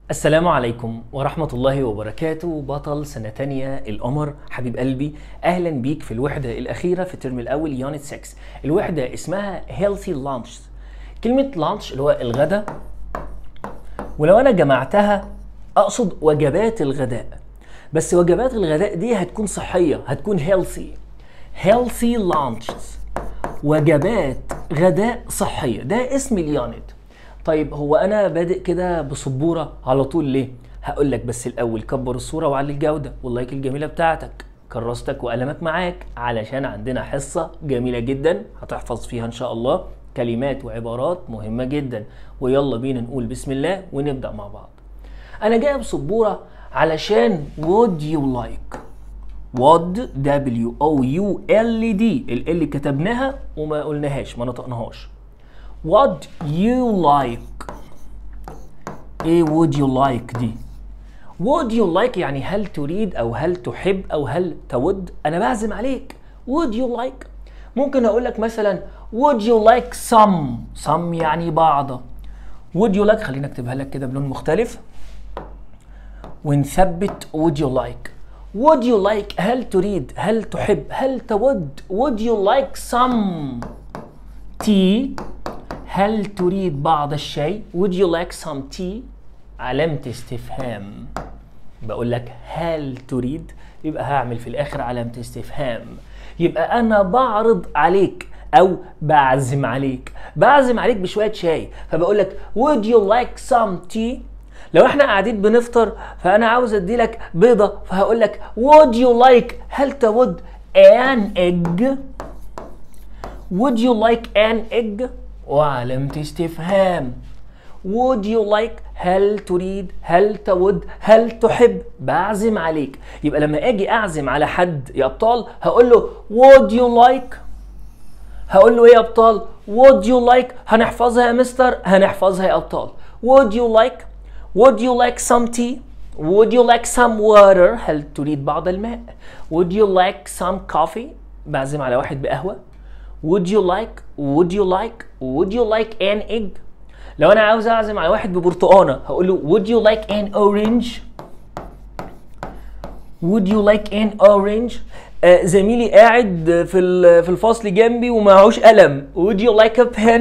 السلام عليكم ورحمة الله وبركاته بطل سنة تانية القمر حبيب قلبي أهلا بيك في الوحدة الأخيرة في الترم الأول يونت 6 الوحدة اسمها healthy lunch كلمة lunch اللي هو الغداء ولو أنا جمعتها أقصد وجبات الغداء بس وجبات الغداء دي هتكون صحية هتكون healthy healthy lunches وجبات غداء صحية ده اسم اليونت طيب هو انا بادئ كده بسبوره على طول ليه هقول لك بس الاول كبر الصوره وعلي الجوده واللايك الجميله بتاعتك كراستك وقلمك معاك علشان عندنا حصه جميله جدا هتحفظ فيها ان شاء الله كلمات وعبارات مهمه جدا ويلا بينا نقول بسم الله ونبدا مع بعض انا جايب سبوره علشان would you like would w o u l d ال اللي كتبناها وما قلناهاش ما نطقناهاش What you like ايه would you like دي would you like يعني هل تريد او هل تحب او هل تود انا بعزم عليك would you like ممكن اقول لك مثلا would you like some some يعني بعض would you like خلينا اكتبها لك كده بلون مختلف ونثبت would you like would you like هل تريد هل تحب هل تود would you like some tea هل تريد بعض الشيء would you like some tea علامة استفهام بقول لك هل تريد يبقى هعمل في الاخر علامة استفهام يبقى انا بعرض عليك او بعزم عليك بعزم عليك بشوية شاي فبقول لك would you like some tea لو احنا قاعدين بنفطر فانا عاوز ادي لك بيضة فهقول لك would you like هل تود an egg would you like an egg وعلامة استفهام would you like هل تريد هل تود هل تحب بعزم عليك يبقى لما اجي اعزم على حد يا ابطال هقول له would you like هقول له ايه يا ابطال would you like هنحفظها يا مستر هنحفظها يا ابطال would you like would you like some tea would you like some water هل تريد بعض الماء would you like some coffee بعزم على واحد بقهوة would you like would you like would you like an egg لو انا عاوز اعزم على واحد ببرتقانه هقول له would you like an orange would you like an orange آه زميلي قاعد في ال- في الفصل جنبي ومعهوش قلم would you like a pen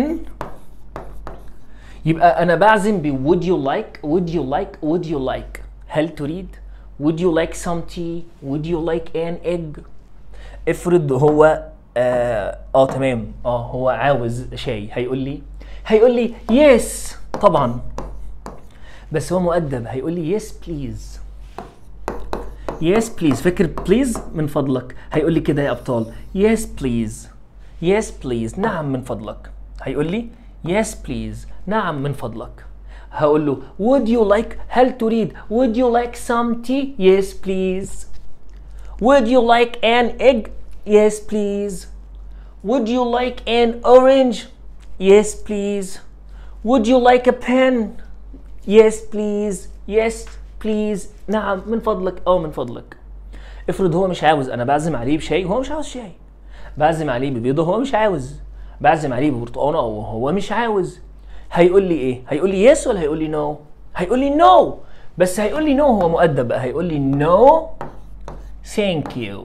يبقى انا بعزم ب would you like would you like would you like هل تريد would you like some tea would you like an egg افرض هو اه, آه تمام اه هو عاوز شاي هيقول لي هيقول لي يس طبعا بس هو مؤدب هيقول لي يس بليز يس بليز فاكر بليز من فضلك هيقول لي كده يا ابطال يس بليز يس بليز نعم من فضلك هيقول لي يس بليز نعم من فضلك هقول له would you like هل تريد would you like some tea yes please would you like an egg yes please would you like an orange yes please would you like a pen yes please yes please نعم من فضلك او من فضلك افرض هو مش عاوز انا بعزم عليه بشاي وهو مش عاوز شاي بعزم عليه ببيضه وهو مش عاوز بعزم عليه ببرتقانه وهو مش عاوز هيقول لي ايه هيقول لي يس ولا هيقول لي نو no? هيقول لي نو no. بس هيقول لي نو no هو مؤدب بقى هيقول لي نو ثانك يو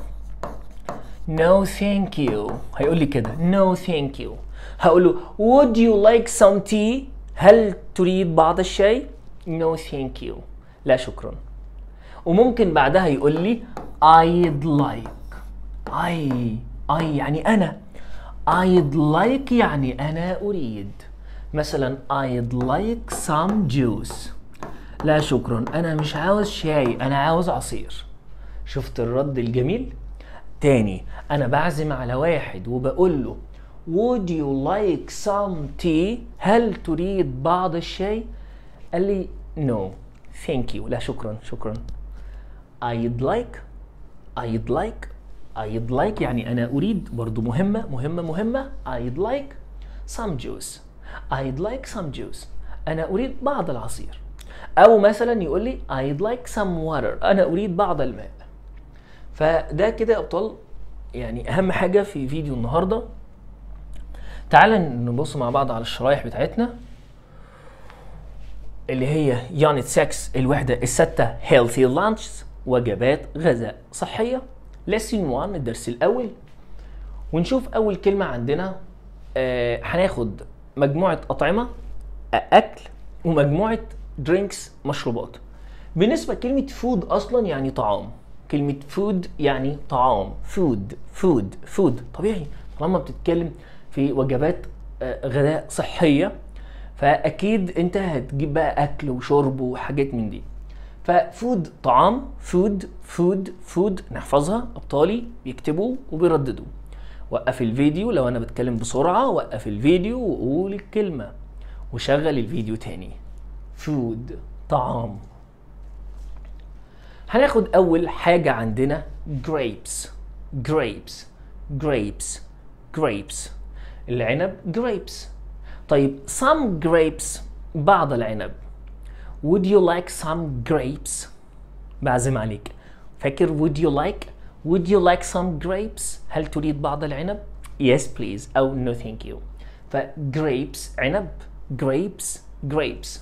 نو ثانك يو هيقول لي كده نو ثانك يو هقول له would you like some tea هل تريد بعض الشاي no thank you لا شكرا وممكن بعدها يقول لي I'd like I I يعني أنا I'd like يعني أنا أريد مثلا I'd like some juice لا شكرا أنا مش عاوز شاي أنا عاوز عصير شفت الرد الجميل تاني أنا بعزم على واحد وبقول له Would you like some tea هل تريد بعض الشاي قال لي no thank you لا شكرا شكرا I'd like I'd like I'd like يعني أنا أريد برضو مهمة مهمة مهمة I'd like some juice I'd like some juice أنا أريد بعض العصير أو مثلا يقول لي I'd like some water أنا أريد بعض الماء فده كده يا أبطال يعني أهم حاجة في فيديو النهاردة تعال نبص مع بعض على الشرايح بتاعتنا اللي هي يونت 6 الوحدة الستة healthy lunches وجبات غذاء صحية lesson 1 الدرس الأول ونشوف أول كلمة عندنا آه هناخد مجموعة أطعمة أكل ومجموعة درينكس مشروبات بالنسبة لكلمة فود أصلا يعني طعام كلمة فود يعني طعام فود فود فود طبيعي طالما بتتكلم في وجبات آه، غذاء صحية فأكيد أنت هتجيب بقى أكل وشرب وحاجات من دي ففود طعام فود فود فود نحفظها أبطالي بيكتبوا وبيرددوا وقف الفيديو لو أنا بتكلم بسرعة وقف الفيديو وقول الكلمة وشغل الفيديو تاني فود طعام هناخد أول حاجة عندنا grapes grapes grapes grapes العنب grapes طيب some grapes بعض العنب would you like some grapes بعزم عليك فاكر would you like would you like some grapes هل تريد بعض العنب yes please أو no thank you ف grapes عنب grapes grapes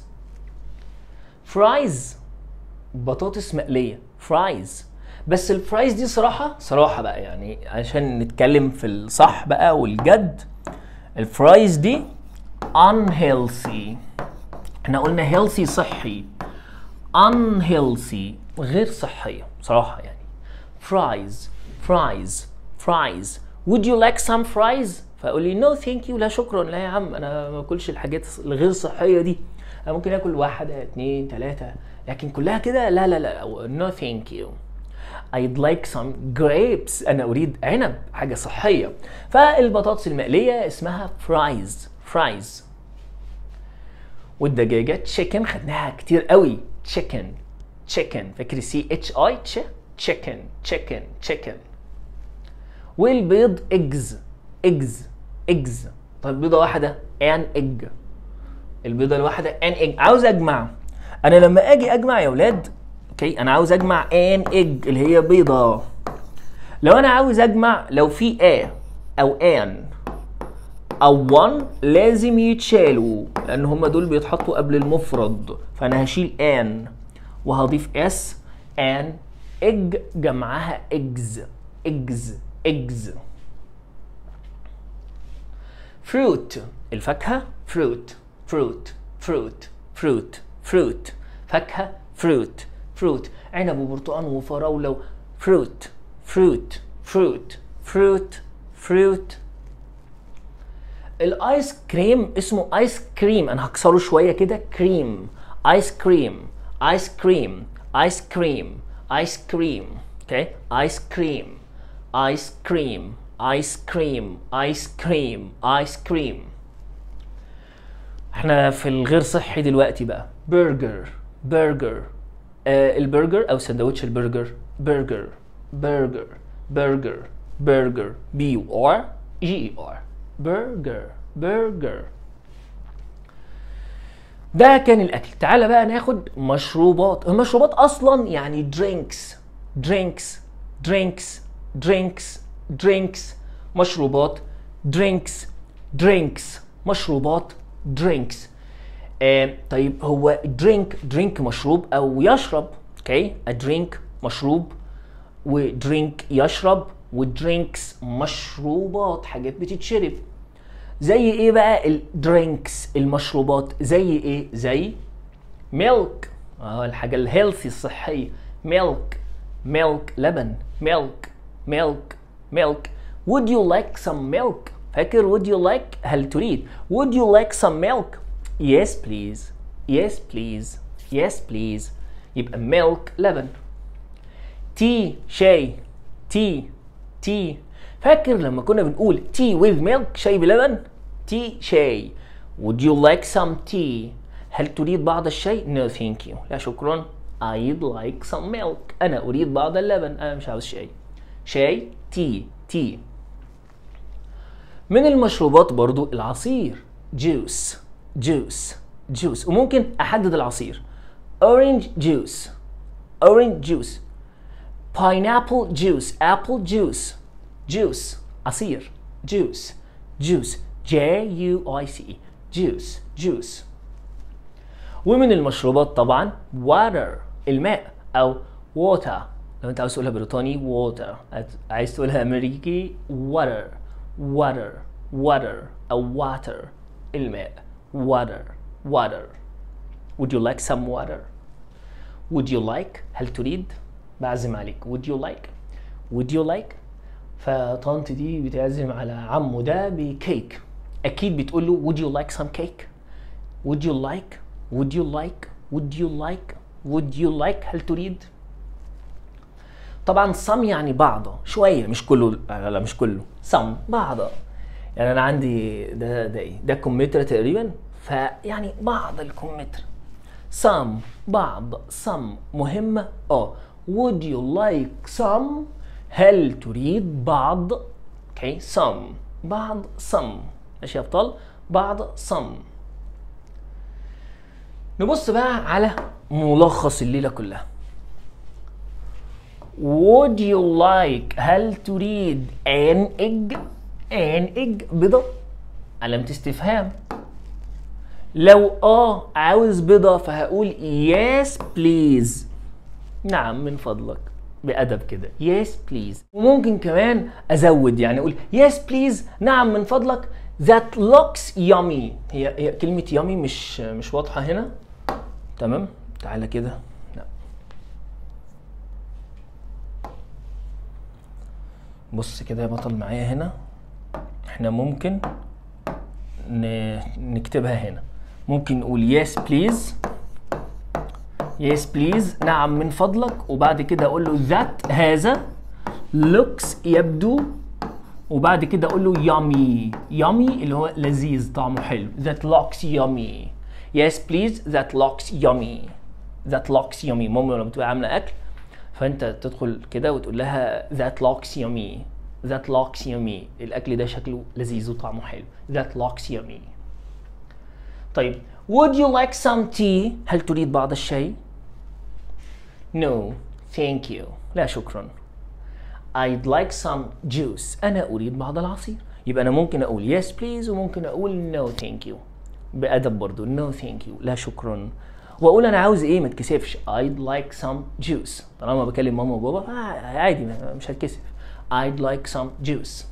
fries بطاطس مقلية فرايز بس الفرايز دي صراحة صراحة بقى يعني عشان نتكلم في الصح بقى والجد الفرايز دي unhealthy احنا قلنا healthy صحي unhealthy غير صحية صراحة يعني fries fries fries would you like some fries فاقول لي no thank you لا شكرا لا يا عم انا ما باكلش الحاجات الغير صحية دي انا ممكن اكل واحدة اتنين تلاتة لكن كلها كده لا لا لا no thank you I'd like some grapes أنا أريد عنب حاجة صحية فالبطاطس المقلية اسمها fries fries والدجاجة chicken خدناها كتير قوي chicken chicken فاكر سي اتش اي chicken chicken chicken والبيض eggs eggs eggs طيب بيضة واحدة an egg البيضة الواحدة an egg عاوز أجمع انا لما اجي اجمع يا ولاد اوكي انا عاوز اجمع ان ايج اللي هي بيضه لو انا عاوز اجمع لو في ا او ان او 1 لازم يتشالوا لان هما دول بيتحطوا قبل المفرد فانا هشيل ان وهضيف اس ان اج جمعها اجز اجز اجز فروت الفاكهه فروت فروت فروت فروت فروت فاكهة فروت فروت عنب وبرتقال وفراولة فروت فروت فروت فروت فروت الايس كريم اسمه ايس كريم انا هكسره شوية كده كريم ايس كريم ايس كريم ايس كريم ايس كريم اوكي ايس كريم ايس كريم ايس كريم ايس كريم ايس كريم احنا في الغير صحي دلوقتي بقى برجر برجر آه البرجر او سندوتش البرجر برجر برجر برجر برجر بي يو ار جي اي ار برجر برجر ده كان الاكل تعالى بقى ناخد مشروبات المشروبات اصلا يعني درينكس درينكس درينكس درينكس درينكس مشروبات درينكس درينكس مشروبات درينكس آه طيب هو درينك درينك مشروب او يشرب اوكي درينك مشروب ودرينك يشرب ودرينكس مشروبات حاجات بتتشرب زي ايه بقى الدرينكس المشروبات زي ايه زي ميلك اه الحاجه الهيلثي الصحيه ميلك ميلك لبن ميلك ميلك ميلك would you like some milk فاكر would you like هل تريد would you like some milk yes please yes please yes please يبقى milk لبن تي شاي تي تي فاكر لما كنا بنقول تي with milk شاي بلبن تي شاي would you like some tea هل تريد بعض الشاي no thank you لا شكرا I'd like some milk أنا أريد بعض اللبن أنا مش عاوز شاي شاي تي تي من المشروبات برضو العصير جوس جوس جوس وممكن أحدد العصير orange juice orange juice pineapple juice apple juice juice عصير juice juice J U I C E juice juice ومن المشروبات طبعا water الماء او water لو انت عاوز تقولها بريطاني water عايز تقولها امريكي water water water او water الماء water water would you like some water would you like هل تريد بعزم عليك would you like would you like فطنط دي بتعزم على عمه ده بكيك اكيد بتقول له would you like some cake would you like would you like would you like would you like هل تريد طبعا some يعني بعضه شويه مش كله لا مش كله some بعضه يعني انا عندي ده ده ايه ده كمثرى تقريبا فيعني بعض الكمثرى some بعض some مهمه اه would you like some هل تريد بعض اوكي okay. some بعض some ماشي يا ابطال بعض some نبص بقى على ملخص الليله كلها would you like هل تريد an egg an egg بيضة علامة استفهام لو اه عاوز بيضة فهقول yes please نعم من فضلك بأدب كده yes please وممكن كمان أزود يعني أقول yes please نعم من فضلك that looks yummy هي هي كلمة yummy مش مش واضحة هنا تمام تعالى كده لا بص كده يا بطل معايا هنا احنا ممكن نكتبها هنا ممكن نقول yes please yes please نعم من فضلك وبعد كده اقول له that هذا looks يبدو وبعد كده اقول له yummy yummy اللي هو لذيذ طعمه حلو that looks yummy yes please that looks yummy that looks yummy ماما لما بتبقى عامله اكل فانت تدخل كده وتقول لها that looks yummy that looks yummy الاكل ده شكله لذيذ وطعمه حلو that looks yummy طيب would you like some tea هل تريد بعض الشاي no thank you لا شكرا I'd like some juice أنا أريد بعض العصير يبقى أنا ممكن أقول yes please وممكن أقول no thank you بأدب برضو no thank you لا شكرا وأقول أنا عاوز إيه ما تكسفش I'd like some juice طالما بكلم ماما وبابا آه عادي مش هتكسف I'd like some juice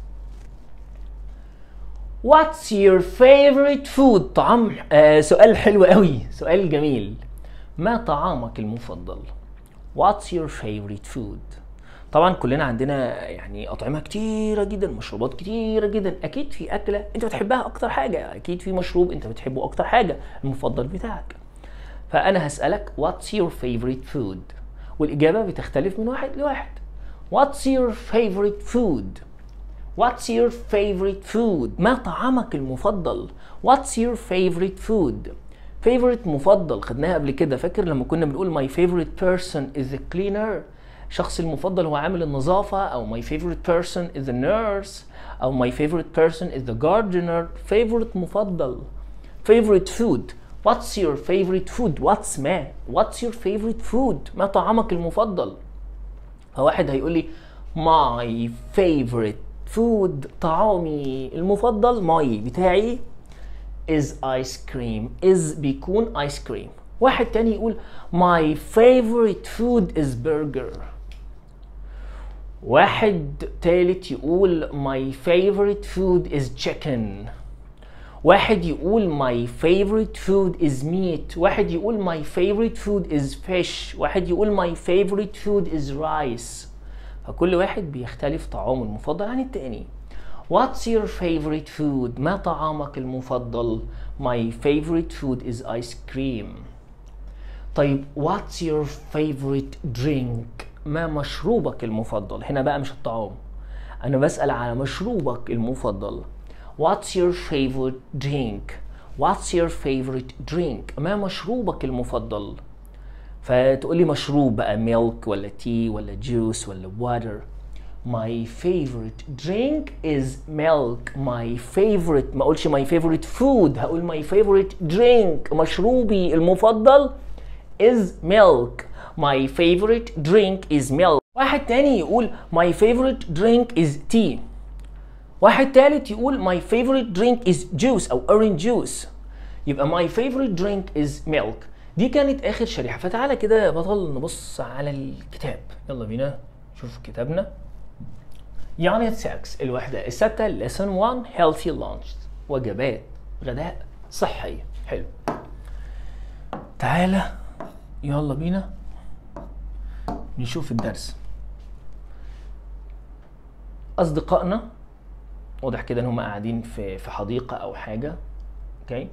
What's your favorite food طعام آه سؤال حلو قوي سؤال جميل ما طعامك المفضل What's your favorite food طبعا كلنا عندنا يعني اطعمه كتيره جدا مشروبات كتيره جدا اكيد في اكله انت بتحبها اكتر حاجه اكيد في مشروب انت بتحبه اكتر حاجه المفضل بتاعك فانا هسالك what's your favorite food والاجابه بتختلف من واحد لواحد what's your favorite food what's your favorite food ما طعامك المفضل what's your favorite food favorite مفضل خدناها قبل كده فاكر لما كنا بنقول my favorite person is a cleaner شخصي المفضل هو عامل النظافة أو my favorite person is the nurse أو my favorite person is the gardener favorite مفضل favorite food what's your favorite food what's ما what's your favorite food ما طعامك المفضل فواحد هيقول لي my favorite food طعامي المفضل my بتاعي is ice cream is بيكون ice cream واحد تاني يقول my favorite food is burger واحد تالت يقول my favorite food is chicken واحد يقول my favorite food is meat واحد يقول my favorite food is fish واحد يقول my favorite food is rice فكل واحد بيختلف طعامه المفضل عن التاني What's your favorite food؟ ما طعامك المفضل؟ My favorite food is ice cream. طيب what's your favorite drink؟ ما مشروبك المفضل؟ هنا بقى مش الطعام. أنا بسأل على مشروبك المفضل. What's your favorite drink؟ What's your favorite drink؟ ما مشروبك المفضل؟ فتقول لي مشروب بقى milk ولا tea ولا juice ولا water. My favorite drink is milk. My favorite ما اقولش my favorite food هقول my favorite drink مشروبي المفضل is milk. My favorite drink is milk. واحد تاني يقول my favorite drink is tea. واحد تالت يقول my favorite drink is juice أو orange juice. يبقى my favorite drink is milk. دي كانت اخر شريحه فتعالى كده يا بطل نبص على الكتاب يلا بينا نشوف كتابنا يونت 6 الوحده السادسه lesson 1 healthy lunch وجبات غداء صحيه حلو تعالى يلا بينا نشوف الدرس اصدقائنا واضح كده ان هم قاعدين في في حديقه او حاجه اوكي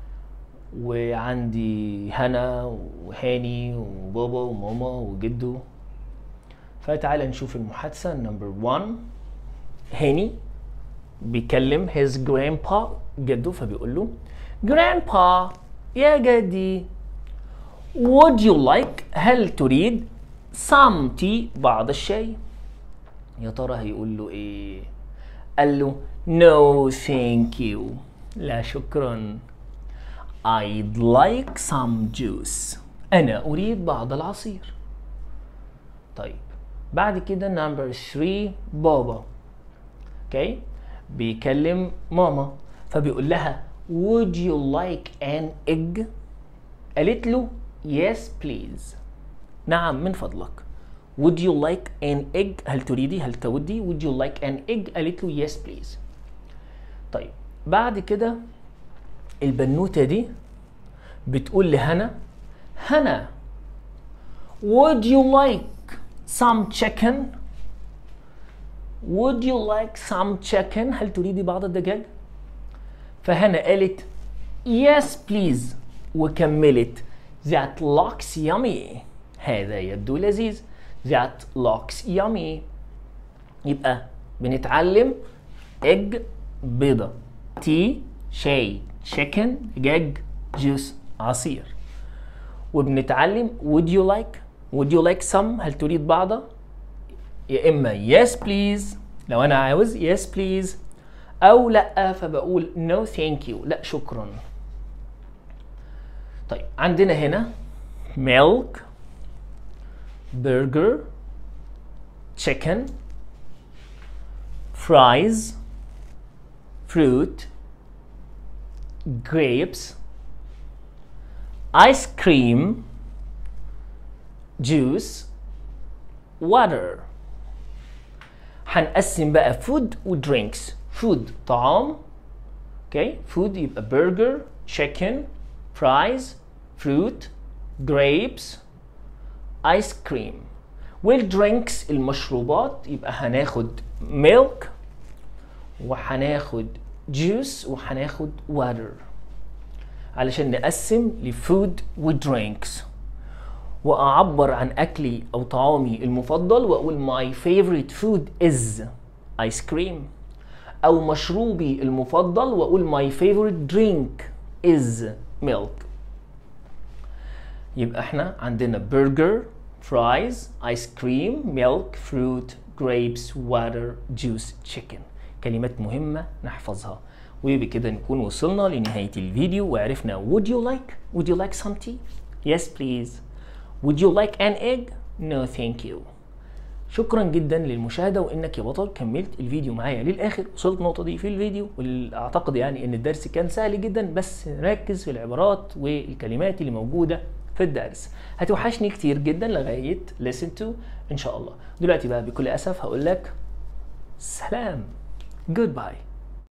وعندي هنا وهاني وبابا وماما وجدو فتعالى نشوف المحادثه نمبر 1 هاني بيكلم his grandpa جده فبيقول له grandpa يا جدي would you like هل تريد some tea بعض الشاي يا ترى هيقول له ايه قال له no thank you لا شكرا I'd like some juice أنا أريد بعض العصير طيب بعد كده نمبر 3 بابا اوكي بيكلم ماما فبيقول لها would you like an egg قالت له yes please نعم من فضلك would you like an egg هل تريدي هل تودي would you like an egg قالت له yes please طيب بعد كده البنوتة دي بتقول لهنا هنا would you like some chicken would you like some chicken هل تريدي بعض الدجاج فهنا قالت yes please وكملت that looks yummy هذا يبدو لذيذ that looks yummy يبقى بنتعلم egg بيضة tea شاي chicken دجاج جوس عصير وبنتعلم would you like would you like some هل تريد بعض يا اما yes please لو انا عاوز yes please او لا فبقول no thank you لا شكرا طيب عندنا هنا milk burger chicken fries fruit grapes ice cream juice water هنقسم بقى food و drinks food طعام اوكي food يبقى burger chicken fries fruit grapes ice cream والدرينكس المشروبات يبقى هناخد milk وهناخد juice وهناخد water علشان نقسم لفود ودرينكس واعبر عن اكلي او طعامي المفضل واقول my favorite food is ice cream او مشروبي المفضل واقول my favorite drink is milk يبقى احنا عندنا burger fries ice cream milk fruit grapes water juice chicken كلمات مهمة نحفظها وبكده نكون وصلنا لنهاية الفيديو وعرفنا would you like would you like some tea yes please would you like an egg no thank you شكرا جدا للمشاهده وانك يا بطل كملت الفيديو معايا للاخر وصلت النقطه دي في الفيديو واعتقد يعني ان الدرس كان سهل جدا بس ركز في العبارات والكلمات اللي موجوده في الدرس هتوحشني كتير جدا لغايه listen to ان شاء الله دلوقتي بقى بكل اسف هقول لك سلام جود باي